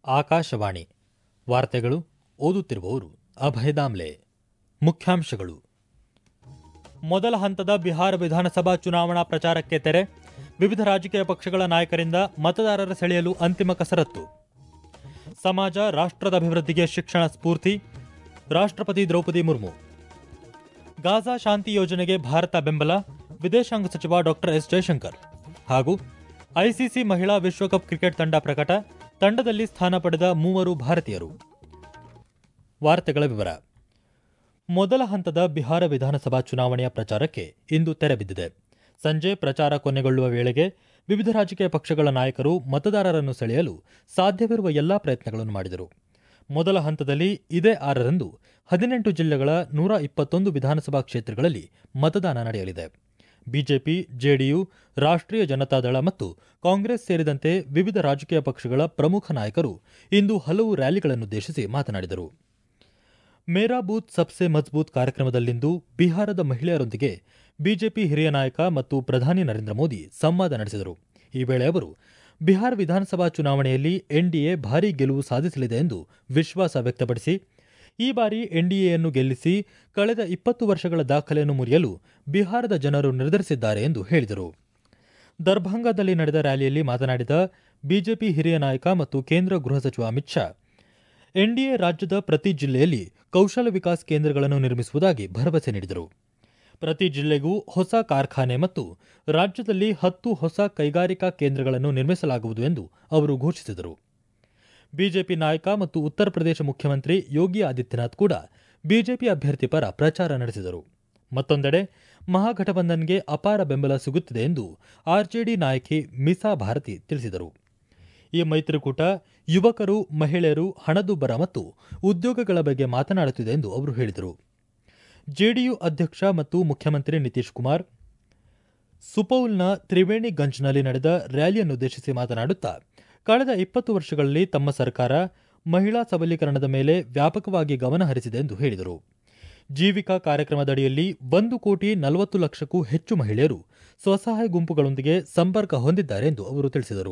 ಆಕಾಶವಾಣಿ ವಾರ್ತೆಗಳು ಓದುತ್ತಿರುವವರು ಅಭಯ ದಾಮ್ಲೆ ಮುಖ್ಯಾಂಶಗಳು ಮೊದಲ ಹಂತದ ಬಿಹಾರ ವಿಧಾನಸಭಾ ಚುನಾವಣಾ ಪ್ರಚಾರಕ್ಕೆ ತೆರೆ ವಿವಿಧ ರಾಜಕೀಯ ಪಕ್ಷಗಳ ನಾಯಕರಿಂದ ಮತದಾರರ ಸೆಳೆಯಲು ಅಂತಿಮ ಕಸರತ್ತು ಸಮಾಜ ರಾಷ್ಟ್ರದ ಅಭಿವೃದ್ಧಿಗೆ ಶಿಕ್ಷಣ ಸ್ಫೂರ್ತಿ ರಾಷ್ಟ್ರಪತಿ ದ್ರೌಪದಿ ಮುರ್ಮು ಗಾಜಾ ಶಾಂತಿ ಯೋಜನೆಗೆ ಭಾರತ ಬೆಂಬಲ ವಿದೇಶಾಂಗ ಸಚಿವ ಡಾಕ್ಟರ್ ಎಸ್ ಜಯಶಂಕರ್ ಹಾಗೂ ಐಸಿಸಿ ಮಹಿಳಾ ವಿಶ್ವಕಪ್ ಕ್ರಿಕೆಟ್ ತಂಡ ಪ್ರಕಟ ತಂಡದಲ್ಲಿ ಸ್ಥಾನ ಪಡೆದ ಮೂವರು ಭಾರತೀಯರು ವಾರ್ತೆಗಳ ವಿವರ ಮೊದಲ ಹಂತದ ಬಿಹಾರ ವಿಧಾನಸಭಾ ಚುನಾವಣೆಯ ಪ್ರಚಾರಕ್ಕೆ ಇಂದು ತೆರೆ ಬಿದ್ದಿದೆ ಸಂಜೆ ಪ್ರಚಾರ ಕೊನೆಗೊಳ್ಳುವ ವೇಳೆಗೆ ವಿವಿಧ ರಾಜಕೀಯ ಪಕ್ಷಗಳ ನಾಯಕರು ಮತದಾರರನ್ನು ಸೆಳೆಯಲು ಸಾಧ್ಯವಿರುವ ಎಲ್ಲಾ ಪ್ರಯತ್ನಗಳನ್ನು ಮಾಡಿದರು ಮೊದಲ ಹಂತದಲ್ಲಿ ಇದೇ ಆರರಂದು ಹದಿನೆಂಟು ಜಿಲ್ಲೆಗಳ ನೂರ ಇಪ್ಪತ್ತೊಂದು ವಿಧಾನಸಭಾ ಕ್ಷೇತ್ರಗಳಲ್ಲಿ ಮತದಾನ ನಡೆಯಲಿದೆ ಬಿಜೆಪಿ ಜೆಡಿಯು ರಾಷ್ಟ್ರೀಯ ಜನತಾದಳ ಮತ್ತು ಕಾಂಗ್ರೆಸ್ ಸೇರಿದಂತೆ ವಿವಿಧ ರಾಜಕೀಯ ಪಕ್ಷಗಳ ಪ್ರಮುಖ ನಾಯಕರು ಇಂದು ಹಲವು ರ್ಯಾಲಿಗಳನ್ನುದ್ದೇಶಿಸಿ ಮಾತನಾಡಿದರು ಮೇರಾ ಬೂತ್ ಸಬ್ಸೆ ಮಜ್ಬೂತ್ ಕಾರ್ಯಕ್ರಮದಲ್ಲಿಂದು ಬಿಹಾರದ ಮಹಿಳೆಯರೊಂದಿಗೆ ಬಿಜೆಪಿ ಹಿರಿಯ ನಾಯಕ ಮತ್ತು ಪ್ರಧಾನಿ ನರೇಂದ್ರ ಮೋದಿ ಸಂವಾದ ನಡೆಸಿದರು ಈ ವೇಳೆ ಅವರು ಬಿಹಾರ ವಿಧಾನಸಭಾ ಚುನಾವಣೆಯಲ್ಲಿ ಎನ್ಡಿಎ ಭಾರೀ ಗೆಲುವು ಸಾಧಿಸಲಿದೆ ಎಂದು ವಿಶ್ವಾಸ ವ್ಯಕ್ತಪಡಿಸಿ ಈ ಬಾರಿ ಎನ್ಡಿಎಯನ್ನು ಗೆಲ್ಲಿಸಿ ಕಳೆದ ಇಪ್ಪತ್ತು ವರ್ಷಗಳ ದಾಖಲೆಯನ್ನು ಮುರಿಯಲು ಬಿಹಾರದ ಜನರು ನಿರ್ಧರಿಸಿದ್ದಾರೆ ಎಂದು ಹೇಳಿದರು ದರ್ಭಂಗಾದಲ್ಲಿ ನಡೆದ ರ್ಯಾಲಿಯಲ್ಲಿ ಮಾತನಾಡಿದ ಬಿಜೆಪಿ ಹಿರಿಯ ನಾಯಕ ಮತ್ತು ಕೇಂದ್ರ ಗೃಹ ಸಚಿವ ಅಮಿತ್ ಶಾ ಎನ್ಡಿಎ ರಾಜ್ಯದ ಪ್ರತಿ ಜಿಲ್ಲೆಯಲ್ಲಿ ಕೌಶಲ ವಿಕಾಸ್ ಕೇಂದ್ರಗಳನ್ನು ನಿರ್ಮಿಸುವುದಾಗಿ ಭರವಸೆ ನೀಡಿದರು ಪ್ರತಿ ಜಿಲ್ಲೆಗೂ ಹೊಸ ಕಾರ್ಖಾನೆ ಮತ್ತು ರಾಜ್ಯದಲ್ಲಿ ಹತ್ತು ಹೊಸ ಕೈಗಾರಿಕಾ ಕೇಂದ್ರಗಳನ್ನು ನಿರ್ಮಿಸಲಾಗುವುದು ಎಂದು ಅವರು ಘೋಷಿಸಿದರು ಬಿಜೆಪಿ ನಾಯಕ ಮತ್ತು ಉತ್ತರ ಪ್ರದೇಶ ಮುಖ್ಯಮಂತ್ರಿ ಯೋಗಿ ಆದಿತ್ಯನಾಥ್ ಕೂಡ ಬಿಜೆಪಿ ಅಭ್ಯರ್ಥಿ ಪರ ಪ್ರಚಾರ ನಡೆಸಿದರು ಮತ್ತೊಂದೆಡೆ ಮಹಾಗಠಬಂಧನ್ಗೆ ಅಪಾರ ಬೆಂಬಲ ಸಿಗುತ್ತಿದೆ ಎಂದು ಆರ್ಜೆಡಿ ನಾಯಕಿ ಮಿಸಾ ಭಾರತಿ ತಿಳಿಸಿದರು ಈ ಮೈತ್ರಿಕೂಟ ಯುವಕರು ಮಹಿಳೆಯರು ಹಣದುಬ್ಬರ ಮತ್ತು ಉದ್ಯೋಗಗಳ ಬಗ್ಗೆ ಮಾತನಾಡುತ್ತಿದೆ ಎಂದು ಅವರು ಹೇಳಿದರು ಜೆಡಿಯು ಅಧ್ಯಕ್ಷ ಮತ್ತು ಮುಖ್ಯಮಂತ್ರಿ ನಿತೀಶ್ ಕುಮಾರ್ ಸುಪೌಲ್ನ ತ್ರಿವೇಣಿಗಂಜ್ನಲ್ಲಿ ನಡೆದ ರ್ಯಾಲಿಯನ್ನುದ್ದೇಶಿಸಿ ಮಾತನಾಡುತ್ತಾ ಕಳೆದ ಇಪ್ಪತ್ತು ವರ್ಷಗಳಲ್ಲಿ ತಮ್ಮ ಸರ್ಕಾರ ಮಹಿಳಾ ಸಬಲೀಕರಣದ ಮೇಲೆ ವ್ಯಾಪಕವಾಗಿ ಗಮನ ಹರಿಸಿದೆ ಎಂದು ಹೇಳಿದರು ಜೀವಿಕಾ ಕಾರ್ಯಕ್ರಮದಡಿಯಲ್ಲಿ ಒಂದು ಕೋಟಿ ನಲವತ್ತು ಲಕ್ಷಕ್ಕೂ ಹೆಚ್ಚು ಮಹಿಳೆಯರು ಸ್ವಸಹಾಯ ಗುಂಪುಗಳೊಂದಿಗೆ ಸಂಪರ್ಕ ಹೊಂದಿದ್ದಾರೆ ಎಂದು ಅವರು ತಿಳಿಸಿದರು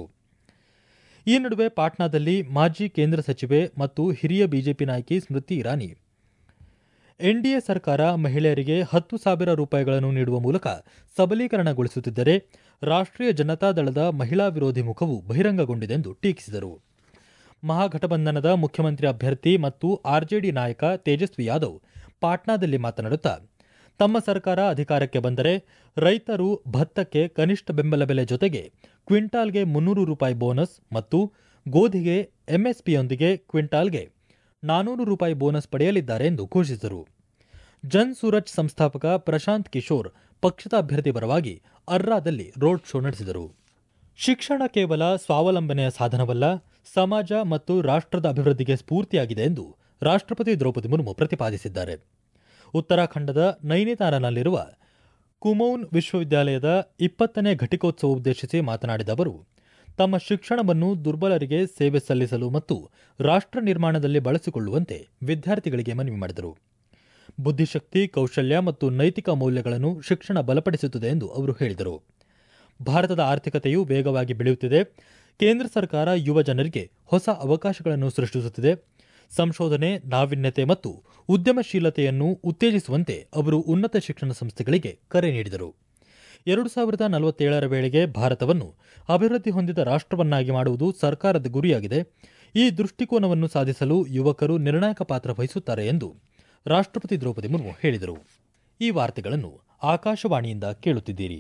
ಈ ನಡುವೆ ಪಾಟ್ನಾದಲ್ಲಿ ಮಾಜಿ ಕೇಂದ್ರ ಸಚಿವೆ ಮತ್ತು ಹಿರಿಯ ಬಿಜೆಪಿ ನಾಯಕಿ ಸ್ಮೃತಿ ಇರಾನಿ ಎನ್ಡಿಎ ಸರ್ಕಾರ ಮಹಿಳೆಯರಿಗೆ ಹತ್ತು ಸಾವಿರ ರೂಪಾಯಿಗಳನ್ನು ನೀಡುವ ಮೂಲಕ ಸಬಲೀಕರಣಗೊಳಿಸುತ್ತಿದ್ದರೆ ರಾಷ್ಟ್ರೀಯ ಜನತಾದಳದ ಮಹಿಳಾ ವಿರೋಧಿ ಮುಖವು ಬಹಿರಂಗಗೊಂಡಿದೆ ಎಂದು ಟೀಕಿಸಿದರು ಮಹಾಗಠಬಂಧನದ ಮುಖ್ಯಮಂತ್ರಿ ಅಭ್ಯರ್ಥಿ ಮತ್ತು ಆರ್ಜೆಡಿ ನಾಯಕ ತೇಜಸ್ವಿ ಯಾದವ್ ಪಾಟ್ನಾದಲ್ಲಿ ಮಾತನಾಡುತ್ತಾ ತಮ್ಮ ಸರ್ಕಾರ ಅಧಿಕಾರಕ್ಕೆ ಬಂದರೆ ರೈತರು ಭತ್ತಕ್ಕೆ ಕನಿಷ್ಠ ಬೆಂಬಲ ಬೆಲೆ ಜೊತೆಗೆ ಕ್ವಿಂಟಾಲ್ಗೆ ಮುನ್ನೂರು ರೂಪಾಯಿ ಬೋನಸ್ ಮತ್ತು ಗೋಧಿಗೆ ಎಂಎಸ್ಪಿಯೊಂದಿಗೆ ಕ್ವಿಂಟಾಲ್ಗೆ ನಾನೂರು ರೂಪಾಯಿ ಬೋನಸ್ ಪಡೆಯಲಿದ್ದಾರೆ ಎಂದು ಘೋಷಿಸಿದರು ಜನ್ ಸೂರಜ್ ಸಂಸ್ಥಾಪಕ ಪ್ರಶಾಂತ್ ಕಿಶೋರ್ ಪಕ್ಷದ ಅಭ್ಯರ್ಥಿ ಪರವಾಗಿ ಅರ್ರಾದಲ್ಲಿ ರೋಡ್ ಶೋ ನಡೆಸಿದರು ಶಿಕ್ಷಣ ಕೇವಲ ಸ್ವಾವಲಂಬನೆಯ ಸಾಧನವಲ್ಲ ಸಮಾಜ ಮತ್ತು ರಾಷ್ಟ್ರದ ಅಭಿವೃದ್ಧಿಗೆ ಸ್ಫೂರ್ತಿಯಾಗಿದೆ ಎಂದು ರಾಷ್ಟ್ರಪತಿ ದ್ರೌಪದಿ ಮುರ್ಮು ಪ್ರತಿಪಾದಿಸಿದ್ದಾರೆ ಉತ್ತರಾಖಂಡದ ನೈನಿತಾಲನಲ್ಲಿರುವ ಕುಮೌನ್ ವಿಶ್ವವಿದ್ಯಾಲಯದ ಇಪ್ಪತ್ತನೇ ಘಟಿಕೋತ್ಸವ ಉದ್ದೇಶಿಸಿ ಮಾತನಾಡಿದ ಅವರು ತಮ್ಮ ಶಿಕ್ಷಣವನ್ನು ದುರ್ಬಲರಿಗೆ ಸೇವೆ ಸಲ್ಲಿಸಲು ಮತ್ತು ರಾಷ್ಟ್ರ ನಿರ್ಮಾಣದಲ್ಲಿ ಬಳಸಿಕೊಳ್ಳುವಂತೆ ವಿದ್ಯಾರ್ಥಿಗಳಿಗೆ ಮನವಿ ಮಾಡಿದರು ಬುದ್ಧಿಶಕ್ತಿ ಕೌಶಲ್ಯ ಮತ್ತು ನೈತಿಕ ಮೌಲ್ಯಗಳನ್ನು ಶಿಕ್ಷಣ ಬಲಪಡಿಸುತ್ತದೆ ಎಂದು ಅವರು ಹೇಳಿದರು ಭಾರತದ ಆರ್ಥಿಕತೆಯು ವೇಗವಾಗಿ ಬೆಳೆಯುತ್ತಿದೆ ಕೇಂದ್ರ ಸರ್ಕಾರ ಯುವ ಜನರಿಗೆ ಹೊಸ ಅವಕಾಶಗಳನ್ನು ಸೃಷ್ಟಿಸುತ್ತಿದೆ ಸಂಶೋಧನೆ ನಾವೀನ್ಯತೆ ಮತ್ತು ಉದ್ಯಮಶೀಲತೆಯನ್ನು ಉತ್ತೇಜಿಸುವಂತೆ ಅವರು ಉನ್ನತ ಶಿಕ್ಷಣ ಸಂಸ್ಥೆಗಳಿಗೆ ಕರೆ ನೀಡಿದರು ಎರಡು ಸಾವಿರದ ನಲವತ್ತೇಳರ ವೇಳೆಗೆ ಭಾರತವನ್ನು ಅಭಿವೃದ್ಧಿ ಹೊಂದಿದ ರಾಷ್ಟ್ರವನ್ನಾಗಿ ಮಾಡುವುದು ಸರ್ಕಾರದ ಗುರಿಯಾಗಿದೆ ಈ ದೃಷ್ಟಿಕೋನವನ್ನು ಸಾಧಿಸಲು ಯುವಕರು ನಿರ್ಣಾಯಕ ಪಾತ್ರ ವಹಿಸುತ್ತಾರೆ ಎಂದು ರಾಷ್ಟ್ರಪತಿ ದ್ರೌಪದಿ ಮುರ್ಮು ಹೇಳಿದರು ಈ ವಾರ್ತೆಗಳನ್ನು ಆಕಾಶವಾಣಿಯಿಂದ ಕೇಳುತ್ತಿದ್ದೀರಿ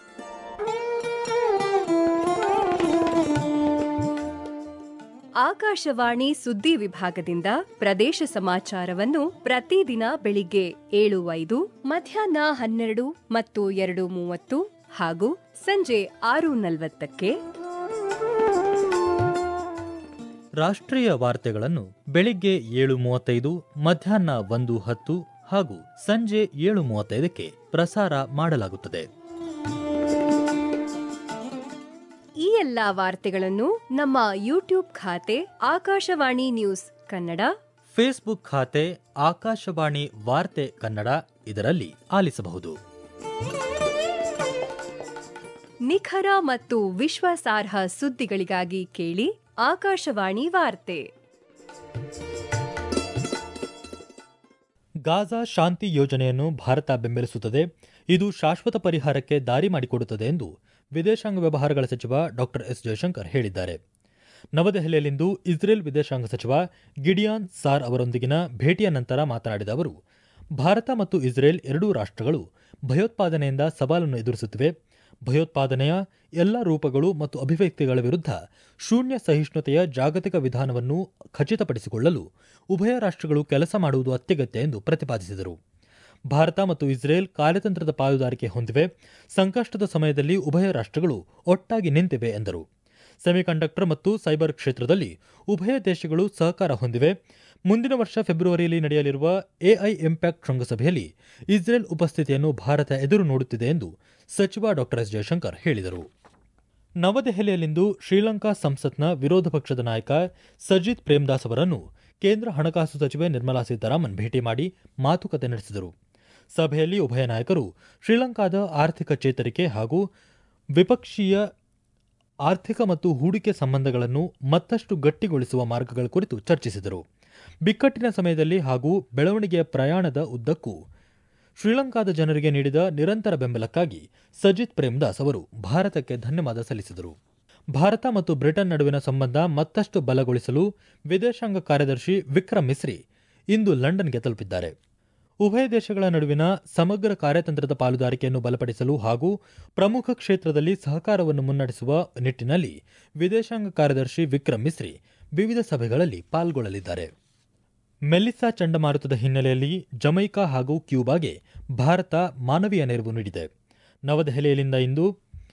ಆಕಾಶವಾಣಿ ಸುದ್ದಿ ವಿಭಾಗದಿಂದ ಪ್ರದೇಶ ಸಮಾಚಾರವನ್ನು ಪ್ರತಿದಿನ ಬೆಳಿಗ್ಗೆ ಏಳು ಐದು ಮಧ್ಯಾಹ್ನ ಹನ್ನೆರಡು ಮತ್ತು ಎರಡು ಮೂವತ್ತು ಹಾಗೂ ಸಂಜೆ ಆರು ನಲವತ್ತಕ್ಕೆ ರಾಷ್ಟ್ರೀಯ ವಾರ್ತೆಗಳನ್ನು ಬೆಳಿಗ್ಗೆ ಏಳು ಮೂವತ್ತೈದು ಮಧ್ಯಾಹ್ನ ಒಂದು ಹತ್ತು ಹಾಗೂ ಸಂಜೆ ಏಳು ಮೂವತ್ತೈದಕ್ಕೆ ಪ್ರಸಾರ ಮಾಡಲಾಗುತ್ತದೆ ಈ ಎಲ್ಲಾ ವಾರ್ತೆಗಳನ್ನು ನಮ್ಮ ಯೂಟ್ಯೂಬ್ ಖಾತೆ ಆಕಾಶವಾಣಿ ನ್ಯೂಸ್ ಕನ್ನಡ ಫೇಸ್ಬುಕ್ ಖಾತೆ ಆಕಾಶವಾಣಿ ವಾರ್ತೆ ಕನ್ನಡ ಇದರಲ್ಲಿ ಆಲಿಸಬಹುದು ನಿಖರ ಮತ್ತು ವಿಶ್ವಾಸಾರ್ಹ ಸುದ್ದಿಗಳಿಗಾಗಿ ಕೇಳಿ ಆಕಾಶವಾಣಿ ವಾರ್ತೆ ಗಾಜಾ ಶಾಂತಿ ಯೋಜನೆಯನ್ನು ಭಾರತ ಬೆಂಬಲಿಸುತ್ತದೆ ಇದು ಶಾಶ್ವತ ಪರಿಹಾರಕ್ಕೆ ದಾರಿ ಮಾಡಿಕೊಡುತ್ತದೆ ಎಂದು ವಿದೇಶಾಂಗ ವ್ಯವಹಾರಗಳ ಸಚಿವ ಡಾ ಎಸ್ ಜಯಶಂಕರ್ ಹೇಳಿದ್ದಾರೆ ನವದೆಹಲಿಯಲ್ಲಿಂದು ಇಸ್ರೇಲ್ ವಿದೇಶಾಂಗ ಸಚಿವ ಗಿಡಿಯಾನ್ ಸಾರ್ ಅವರೊಂದಿಗಿನ ಭೇಟಿಯ ನಂತರ ಮಾತನಾಡಿದ ಅವರು ಭಾರತ ಮತ್ತು ಇಸ್ರೇಲ್ ಎರಡೂ ರಾಷ್ಟ್ರಗಳು ಭಯೋತ್ಪಾದನೆಯಿಂದ ಸವಾಲನ್ನು ಎದುರಿಸುತ್ತಿವೆ ಭಯೋತ್ಪಾದನೆಯ ಎಲ್ಲ ರೂಪಗಳು ಮತ್ತು ಅಭಿವ್ಯಕ್ತಿಗಳ ವಿರುದ್ಧ ಶೂನ್ಯ ಸಹಿಷ್ಣುತೆಯ ಜಾಗತಿಕ ವಿಧಾನವನ್ನು ಖಚಿತಪಡಿಸಿಕೊಳ್ಳಲು ಉಭಯ ರಾಷ್ಟ್ರಗಳು ಕೆಲಸ ಮಾಡುವುದು ಅತ್ಯಗತ್ಯ ಎಂದು ಪ್ರತಿಪಾದಿಸಿದರು ಭಾರತ ಮತ್ತು ಇಸ್ರೇಲ್ ಕಾರ್ಯತಂತ್ರದ ಪಾಲುದಾರಿಕೆ ಹೊಂದಿವೆ ಸಂಕಷ್ಟದ ಸಮಯದಲ್ಲಿ ಉಭಯ ರಾಷ್ಟ್ರಗಳು ಒಟ್ಟಾಗಿ ನಿಂತಿವೆ ಎಂದರು ಸೆಮಿಕಂಡಕ್ಟರ್ ಮತ್ತು ಸೈಬರ್ ಕ್ಷೇತ್ರದಲ್ಲಿ ಉಭಯ ದೇಶಗಳು ಸಹಕಾರ ಹೊಂದಿವೆ ಮುಂದಿನ ವರ್ಷ ಫೆಬ್ರವರಿಯಲ್ಲಿ ನಡೆಯಲಿರುವ ಎಐ ಇಂಪ್ಯಾಕ್ಟ್ ಶೃಂಗಸಭೆಯಲ್ಲಿ ಇಸ್ರೇಲ್ ಉಪಸ್ಥಿತಿಯನ್ನು ಭಾರತ ಎದುರು ನೋಡುತ್ತಿದೆ ಎಂದು ಸಚಿವ ಡಾ ಎಸ್ ಜಯಶಂಕರ್ ಹೇಳಿದರು ನವದೆಹಲಿಯಲ್ಲಿಂದು ಶ್ರೀಲಂಕಾ ಸಂಸತ್ನ ವಿರೋಧ ಪಕ್ಷದ ನಾಯಕ ಸಜಿತ್ ಪ್ರೇಮ್ದಾಸ್ ಅವರನ್ನು ಕೇಂದ್ರ ಹಣಕಾಸು ಸಚಿವೆ ನಿರ್ಮಲಾ ಸೀತಾರಾಮನ್ ಭೇಟಿ ಮಾಡಿ ಮಾತುಕತೆ ನಡೆಸಿದರು ಸಭೆಯಲ್ಲಿ ಉಭಯ ನಾಯಕರು ಶ್ರೀಲಂಕಾದ ಆರ್ಥಿಕ ಚೇತರಿಕೆ ಹಾಗೂ ವಿಪಕ್ಷೀಯ ಆರ್ಥಿಕ ಮತ್ತು ಹೂಡಿಕೆ ಸಂಬಂಧಗಳನ್ನು ಮತ್ತಷ್ಟು ಗಟ್ಟಿಗೊಳಿಸುವ ಮಾರ್ಗಗಳ ಕುರಿತು ಚರ್ಚಿಸಿದರು ಬಿಕ್ಕಟ್ಟಿನ ಸಮಯದಲ್ಲಿ ಹಾಗೂ ಬೆಳವಣಿಗೆಯ ಪ್ರಯಾಣದ ಉದ್ದಕ್ಕೂ ಶ್ರೀಲಂಕಾದ ಜನರಿಗೆ ನೀಡಿದ ನಿರಂತರ ಬೆಂಬಲಕ್ಕಾಗಿ ಸಜಿತ್ ಪ್ರೇಮ್ದಾಸ್ ಅವರು ಭಾರತಕ್ಕೆ ಧನ್ಯವಾದ ಸಲ್ಲಿಸಿದರು ಭಾರತ ಮತ್ತು ಬ್ರಿಟನ್ ನಡುವಿನ ಸಂಬಂಧ ಮತ್ತಷ್ಟು ಬಲಗೊಳಿಸಲು ವಿದೇಶಾಂಗ ಕಾರ್ಯದರ್ಶಿ ವಿಕ್ರಮ್ ಮಿಸ್ರಿ ಇಂದು ಲಂಡನ್ಗೆ ತಲುಪಿದ್ದಾರೆ ಉಭಯ ದೇಶಗಳ ನಡುವಿನ ಸಮಗ್ರ ಕಾರ್ಯತಂತ್ರದ ಪಾಲುದಾರಿಕೆಯನ್ನು ಬಲಪಡಿಸಲು ಹಾಗೂ ಪ್ರಮುಖ ಕ್ಷೇತ್ರದಲ್ಲಿ ಸಹಕಾರವನ್ನು ಮುನ್ನಡೆಸುವ ನಿಟ್ಟಿನಲ್ಲಿ ವಿದೇಶಾಂಗ ಕಾರ್ಯದರ್ಶಿ ವಿಕ್ರಮ್ ಮಿಸ್ರಿ ವಿವಿಧ ಸಭೆಗಳಲ್ಲಿ ಪಾಲ್ಗೊಳ್ಳಲಿದ್ದಾರೆ ಮೆಲ್ಲಿಸಾ ಚಂಡಮಾರುತದ ಹಿನ್ನೆಲೆಯಲ್ಲಿ ಜಮೈಕಾ ಹಾಗೂ ಕ್ಯೂಬಾಗೆ ಭಾರತ ಮಾನವೀಯ ನೆರವು ನೀಡಿದೆ ನವದೆಹಲಿಯಲ್ಲಿಂದ ಇಂದು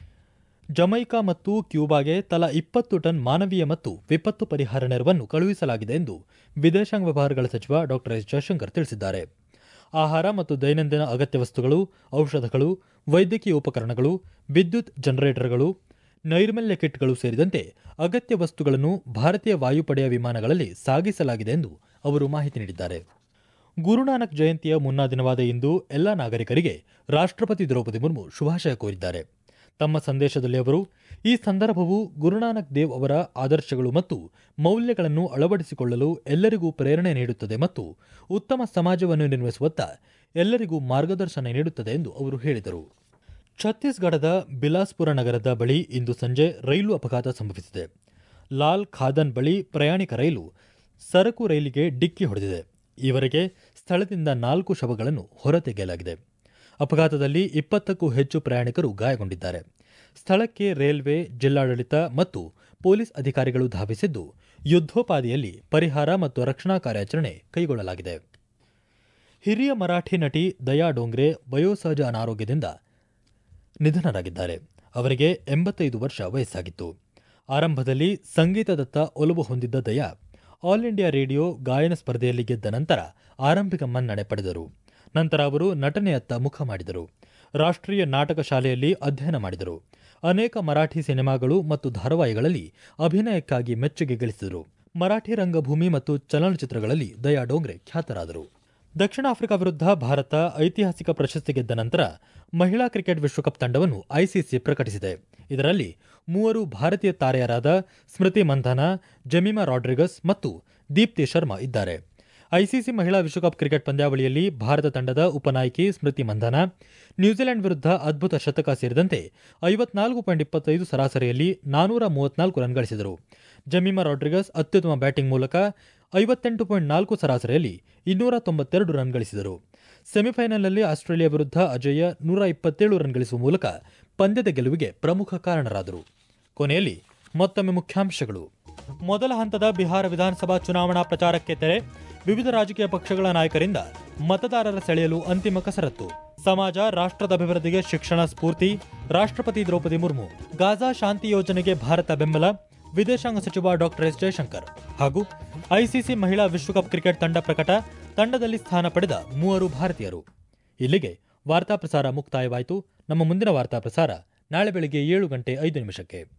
ಜಮೈಕಾ ಮತ್ತು ಕ್ಯೂಬಾಗೆ ತಲಾ ಇಪ್ಪತ್ತು ಟನ್ ಮಾನವೀಯ ಮತ್ತು ವಿಪತ್ತು ಪರಿಹಾರ ನೆರವನ್ನು ಕಳುಹಿಸಲಾಗಿದೆ ಎಂದು ವಿದೇಶಾಂಗ ವ್ಯವಹಾರಗಳ ಸಚಿವ ಡಾ ಎಸ್ ಜಯಶಂಕರ್ ತಿಳಿಸಿದ್ದಾರೆ ಆಹಾರ ಮತ್ತು ದೈನಂದಿನ ಅಗತ್ಯ ವಸ್ತುಗಳು ಔಷಧಗಳು ವೈದ್ಯಕೀಯ ಉಪಕರಣಗಳು ವಿದ್ಯುತ್ ಜನರೇಟರ್ಗಳು ನೈರ್ಮಲ್ಯ ಕಿಟ್ಗಳು ಸೇರಿದಂತೆ ಅಗತ್ಯ ವಸ್ತುಗಳನ್ನು ಭಾರತೀಯ ವಾಯುಪಡೆಯ ವಿಮಾನಗಳಲ್ಲಿ ಸಾಗಿಸಲಾಗಿದೆ ಎಂದು ಅವರು ಮಾಹಿತಿ ನೀಡಿದ್ದಾರೆ ಗುರುನಾನಕ್ ಜಯಂತಿಯ ಮುನ್ನಾ ದಿನವಾದ ಇಂದು ಎಲ್ಲ ನಾಗರಿಕರಿಗೆ ರಾಷ್ಟ್ರಪತಿ ದ್ರೌಪದಿ ಮುರ್ಮು ಶುಭಾಶಯ ಕೋರಿದ್ದಾರೆ ತಮ್ಮ ಸಂದೇಶದಲ್ಲಿ ಅವರು ಈ ಸಂದರ್ಭವು ಗುರುನಾನಕ್ ದೇವ್ ಅವರ ಆದರ್ಶಗಳು ಮತ್ತು ಮೌಲ್ಯಗಳನ್ನು ಅಳವಡಿಸಿಕೊಳ್ಳಲು ಎಲ್ಲರಿಗೂ ಪ್ರೇರಣೆ ನೀಡುತ್ತದೆ ಮತ್ತು ಉತ್ತಮ ಸಮಾಜವನ್ನು ನಿರ್ಮಿಸುವತ್ತ ಎಲ್ಲರಿಗೂ ಮಾರ್ಗದರ್ಶನ ನೀಡುತ್ತದೆ ಎಂದು ಅವರು ಹೇಳಿದರು ಛತ್ತೀಸ್ಗಢದ ಬಿಲಾಸ್ಪುರ ನಗರದ ಬಳಿ ಇಂದು ಸಂಜೆ ರೈಲು ಅಪಘಾತ ಸಂಭವಿಸಿದೆ ಲಾಲ್ ಖಾದನ್ ಬಳಿ ಪ್ರಯಾಣಿಕ ರೈಲು ಸರಕು ರೈಲಿಗೆ ಡಿಕ್ಕಿ ಹೊಡೆದಿದೆ ಈವರೆಗೆ ಸ್ಥಳದಿಂದ ನಾಲ್ಕು ಶವಗಳನ್ನು ಹೊರತೆಗೆಯಲಾಗಿದೆ ಅಪಘಾತದಲ್ಲಿ ಇಪ್ಪತ್ತಕ್ಕೂ ಹೆಚ್ಚು ಪ್ರಯಾಣಿಕರು ಗಾಯಗೊಂಡಿದ್ದಾರೆ ಸ್ಥಳಕ್ಕೆ ರೈಲ್ವೆ ಜಿಲ್ಲಾಡಳಿತ ಮತ್ತು ಪೊಲೀಸ್ ಅಧಿಕಾರಿಗಳು ಧಾವಿಸಿದ್ದು ಯುದ್ಧೋಪಾದಿಯಲ್ಲಿ ಪರಿಹಾರ ಮತ್ತು ರಕ್ಷಣಾ ಕಾರ್ಯಾಚರಣೆ ಕೈಗೊಳ್ಳಲಾಗಿದೆ ಹಿರಿಯ ಮರಾಠಿ ನಟಿ ದಯಾ ಡೋಂಗ್ರೆ ವಯೋಸಹಜ ಅನಾರೋಗ್ಯದಿಂದ ನಿಧನರಾಗಿದ್ದಾರೆ ಅವರಿಗೆ ಎಂಬತ್ತೈದು ವರ್ಷ ವಯಸ್ಸಾಗಿತ್ತು ಆರಂಭದಲ್ಲಿ ಸಂಗೀತದತ್ತ ಒಲವು ಹೊಂದಿದ್ದ ದಯಾ ಆಲ್ ಇಂಡಿಯಾ ರೇಡಿಯೋ ಗಾಯನ ಸ್ಪರ್ಧೆಯಲ್ಲಿ ಗೆದ್ದ ನಂತರ ಆರಂಭಿಕ ಮನ್ನಣೆ ಪಡೆದರು ನಂತರ ಅವರು ನಟನೆಯತ್ತ ಮುಖ ಮಾಡಿದರು ರಾಷ್ಟ್ರೀಯ ನಾಟಕ ಶಾಲೆಯಲ್ಲಿ ಅಧ್ಯಯನ ಮಾಡಿದರು ಅನೇಕ ಮರಾಠಿ ಸಿನಿಮಾಗಳು ಮತ್ತು ಧಾರಾವಾಹಿಗಳಲ್ಲಿ ಅಭಿನಯಕ್ಕಾಗಿ ಮೆಚ್ಚುಗೆ ಗಳಿಸಿದರು ಮರಾಠಿ ರಂಗಭೂಮಿ ಮತ್ತು ಚಲನಚಿತ್ರಗಳಲ್ಲಿ ದಯಾ ಡೋಂಗ್ರೆ ಖ್ಯಾತರಾದರು ದಕ್ಷಿಣ ಆಫ್ರಿಕಾ ವಿರುದ್ಧ ಭಾರತ ಐತಿಹಾಸಿಕ ಪ್ರಶಸ್ತಿ ಗೆದ್ದ ನಂತರ ಮಹಿಳಾ ಕ್ರಿಕೆಟ್ ವಿಶ್ವಕಪ್ ತಂಡವನ್ನು ಐಸಿಸಿ ಪ್ರಕಟಿಸಿದೆ ಇದರಲ್ಲಿ ಮೂವರು ಭಾರತೀಯ ತಾರೆಯರಾದ ಸ್ಮೃತಿ ಮಂಥನ ಜಮೀಮಾ ರಾಡ್ರಿಗಸ್ ಮತ್ತು ದೀಪ್ತಿ ಶರ್ಮಾ ಇದ್ದಾರೆ ಐಸಿಸಿ ಮಹಿಳಾ ವಿಶ್ವಕಪ್ ಕ್ರಿಕೆಟ್ ಪಂದ್ಯಾವಳಿಯಲ್ಲಿ ಭಾರತ ತಂಡದ ಉಪನಾಯಕಿ ಸ್ಮೃತಿ ಮಂಧನ ನ್ಯೂಜಿಲೆಂಡ್ ವಿರುದ್ಧ ಅದ್ಭುತ ಶತಕ ಸೇರಿದಂತೆ ಐವತ್ನಾಲ್ಕು ಪಾಯಿಂಟ್ ಇಪ್ಪತ್ತೈದು ಸರಾಸರಿಯಲ್ಲಿ ನಾನೂರ ಮೂವತ್ನಾಲ್ಕು ರನ್ ಗಳಿಸಿದರು ಜಮೀಮಾ ರಾಡ್ರಿಗಸ್ ಅತ್ಯುತ್ತಮ ಬ್ಯಾಟಿಂಗ್ ಮೂಲಕ ಐವತ್ತೆಂಟು ಪಾಯಿಂಟ್ ನಾಲ್ಕು ಸರಾಸರಿಯಲ್ಲಿ ಇನ್ನೂರ ತೊಂಬತ್ತೆರಡು ರನ್ ಗಳಿಸಿದರು ಸೆಮಿಫೈನಲ್ನಲ್ಲಿ ಆಸ್ಟ್ರೇಲಿಯಾ ವಿರುದ್ಧ ಅಜಯ್ಯ ನೂರ ಇಪ್ಪತ್ತೇಳು ರನ್ ಗಳಿಸುವ ಮೂಲಕ ಪಂದ್ಯದ ಗೆಲುವಿಗೆ ಪ್ರಮುಖ ಕಾರಣರಾದರು ಕೊನೆಯಲ್ಲಿ ಮತ್ತೊಮ್ಮೆ ಮುಖ್ಯಾಂಶಗಳು ಮೊದಲ ಹಂತದ ಬಿಹಾರ ವಿಧಾನಸಭಾ ಚುನಾವಣಾ ಪ್ರಚಾರಕ್ಕೆ ತೆರೆ ವಿವಿಧ ರಾಜಕೀಯ ಪಕ್ಷಗಳ ನಾಯಕರಿಂದ ಮತದಾರರ ಸೆಳೆಯಲು ಅಂತಿಮ ಕಸರತ್ತು ಸಮಾಜ ರಾಷ್ಟ್ರದ ಅಭಿವೃದ್ಧಿಗೆ ಶಿಕ್ಷಣ ಸ್ಫೂರ್ತಿ ರಾಷ್ಟ್ರಪತಿ ದ್ರೌಪದಿ ಮುರ್ಮು ಗಾಜಾ ಶಾಂತಿ ಯೋಜನೆಗೆ ಭಾರತ ಬೆಂಬಲ ವಿದೇಶಾಂಗ ಸಚಿವ ಡಾಕ್ಟರ್ ಎಸ್ ಜಯಶಂಕರ್ ಹಾಗೂ ಐಸಿಸಿ ಮಹಿಳಾ ವಿಶ್ವಕಪ್ ಕ್ರಿಕೆಟ್ ತಂಡ ಪ್ರಕಟ ತಂಡದಲ್ಲಿ ಸ್ಥಾನ ಪಡೆದ ಮೂವರು ಭಾರತೀಯರು ಇಲ್ಲಿಗೆ ವಾರ್ತಾ ಪ್ರಸಾರ ಮುಕ್ತಾಯವಾಯಿತು ನಮ್ಮ ಮುಂದಿನ ವಾರ್ತಾ ಪ್ರಸಾರ ನಾಳೆ ಬೆಳಗ್ಗೆ ಏಳು ಗಂಟೆ ಐದು ನಿಮಿಷಕ್ಕೆ